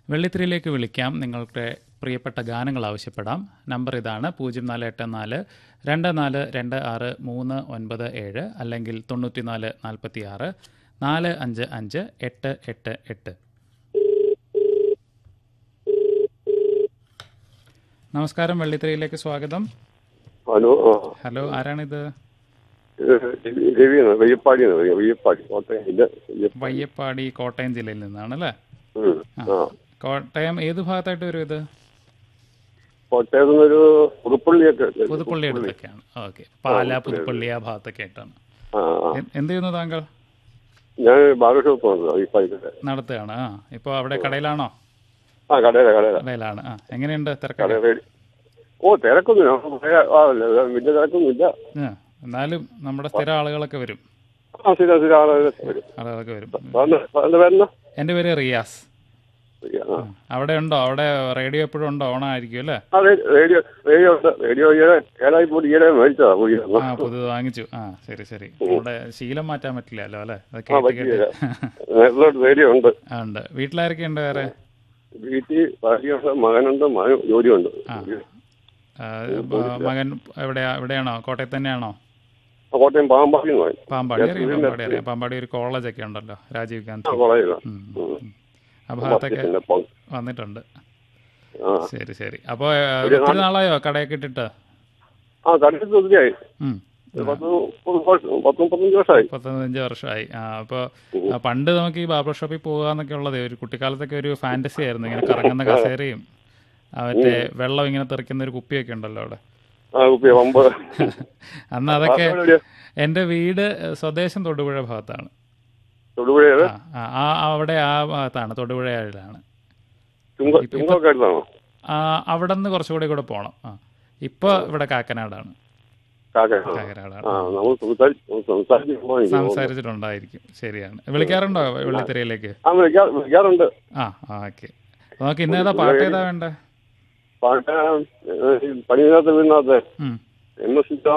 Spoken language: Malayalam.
വെള്ളിത്തിരിയിലേക്ക് വിളിക്കാം നിങ്ങളുടെ പ്രിയപ്പെട്ട ഗാനങ്ങൾ ആവശ്യപ്പെടാം നമ്പർ ഇതാണ് പൂജ്യം നാല് എട്ട് നാല് രണ്ട് നാല് രണ്ട് ആറ് മൂന്ന് ഒൻപത് ഏഴ് അല്ലെങ്കിൽ തൊണ്ണൂറ്റിനാല് നാൽപ്പത്തി ആറ് നാല് അഞ്ച് അഞ്ച് എട്ട് എട്ട് എട്ട് നമസ്കാരം വെള്ളിത്തിരിയിലേക്ക് സ്വാഗതം ഹലോ ആ ഹലോ ആരാണിത് ഇത് രവിയാണ് വെയ്യപ്പാടിയാണ് പറയുക വെയ്യപ്പാടി കോട്ടയം ഇല്ല വെയ്യപ്പാടി. വയ്യപ്പാടി കോട്ടയം ജില്ലയിൽ നിന്നാണ് അല്ലേ ഉം. ആ കോട്ടയം ഏത് ഭാഗത്തായിട്ട് വരും ഇത് കോട്ടയത്ത് നിന്നൊരു പുതുപ്പള്ളിയൊക്കെ പുതുപ്പള്ളി അടുത്തൊക്കെയാണ് ഓക്കെ പാല പുതുപ്പള്ളി ആ ഭാഗത്തൊക്കെ ആയിട്ടാണ് ആ ആ. എ- എന്ത് ചെയ്യുന്നു താങ്കൾ ഞാൻ ബാർബർ ഷോപ്പ് വന്നത് വെയ്യപ്പാടിക്കട്ടെ നടത്തുകയാണ് ആ ഇപ്പോൾ അവിടെ കടയിലാണോ ആ കടയില കടയില കടയിലാണ് ആ എങ്ങനെയുണ്ട് കട തിരക്കൊക്കെ റെഡി ഓ തിരക്കൊന്നുമില്ല നമുക്ക് പഴയ ആളല്ലേ അത് വലിയ തിരക്കൊന്നുമില്ല ആ, എന്നാലും നമ്മുടെ സ്ഥിരം ആളുകളൊക്കെ വരും ആ സ്ഥിരം സ്ഥിരം ആളുകൾ വരും ആളുകളൊക്കെ വരും സാറിന് സാറിന്റെ പേരെന്നാ എൻ്റെ പേര് റിയാസ് ആ അവിടെ ഉണ്ടോ അവിടെ റേഡിയോ എപ്പോഴും ഉണ്ടോ ഓണായിരിക്കും അല്ലേ ആ റേ- റേഡിയോ റേഡിയോ ഉണ്ട് റേഡിയോ ഈയിടെ ഏഴായി പോയി ഈയിടെ മേടിച്ചതാ പുതിയ ആ പുതുത് വാങ്ങിച്ചു ആ ശരി ശരി അവിടെ ശീലം മാറ്റാൻ പറ്റില്ലല്ലോ അല്ലേ അത് ആ കേട്ട് പറ്റിയില്ല കേട്ട് നേരത്തെ റേഡിയോ ഉണ്ട് ആ ഉണ്ട് വീട്ടിലാരൊക്കെ ഉണ്ട് വേറെ വീട്ടിൽ ഭാര്യയുണ്ട് മകനുണ്ട് മകൻ ജോലിയുണ്ട് ആ. ആ, ബ- മകൻ എവിടെയാ എവിടെയാണോ കോട്ടയത്ത് തന്നെയാണോ ആ, കോട്ടയം പാമ്പാടി എന്ന് പറയും പാമ്പാടി അറിയാം പാമ്പാടി അറിയാം പാമ്പാടി ഒരു കോളേജൊക്കെ ഉണ്ടല്ലോ രാജീവ് ആ ഗാന്ധി കോളേജിലാ ഉം, ഉം. ആ ഭാഗത്തൊക്കെ പിന്നെ പോ- വന്നിട്ടുണ്ട് ആ ശരി ശരി അപ്പോൾ ഒത്തിരി നാളായോ കടയൊക്കെ ഇട്ടിട്ട് ആ കണ്ടിട്ട് ഒത്തിരിയായി ഉം. ഒരു പത്ത് മുപ്പത് വർഷം പത്ത് മുപ്പത്തഞ്ച് വർഷമായി പത്തഞ്ച് വർഷമായി ആ അപ്പോൾ പണ്ട് നമുക്ക് ഈ ബാർബർ ഷോപ്പിൽ പോകുക എന്നൊക്കെ ഉള്ളത് ഒരു കുട്ടിക്കാലത്തൊക്കെ ഒരു ഫാൻറ്റസി ആയിരുന്നു ഇങ്ങനെ കറങ്ങുന്ന കസേരയും ആ മറ്റേ വെള്ളം ഇങ്ങനെ തെറിക്കുന്ന ഒരു കുപ്പിയൊക്കെ ഉണ്ടല്ലോ അവിടെ ആ കുപ്പി പമ്പ് അന്ന് അതൊക്കെ എവിടെയാ? എൻ്റെ വീട് സ്വദേശം തൊടുപുഴ ഭാഗത്താണ് തൊടുപുഴയത് ആ ആ ആ അവിടെ ആ ഭാഗത്താണ് തൊടുപുഴയിലാണ് ചുങ്ക ചുങ്കമൊക്കെ അടുത്താണോ ആ അവിടെ നിന്ന് കുറച്ചുകൂടി കൂടെ പോകണം ആ ഇപ്പോൾ ഇവിടെ കാക്കനാടാണ് കാക്ക ആ. കാക്കനാടാണ് ആ നമ്മൾ സംസാരിച്ച് സംസാരിച്ച് പോകുമ്പോൾ എനിക്ക് തോന്നുന്നു. സംസാരിച്ചിട്ടുണ്ടായിരിക്കും ശരിയാണ് വിളിക്കാറുണ്ടോ വെള്ളിത്തിരയിലേക്ക് ആ വിളിക്കാ വിളിക്കാറുണ്ട് ആ ഓക്കെ നമുക്ക് ഇന്ന് ഏതാ പാട്ട് ഏതാ വേണ്ടേ പാട്ട് പണിയിനകത്ത് വീടിനകത്ത് ഉം. M S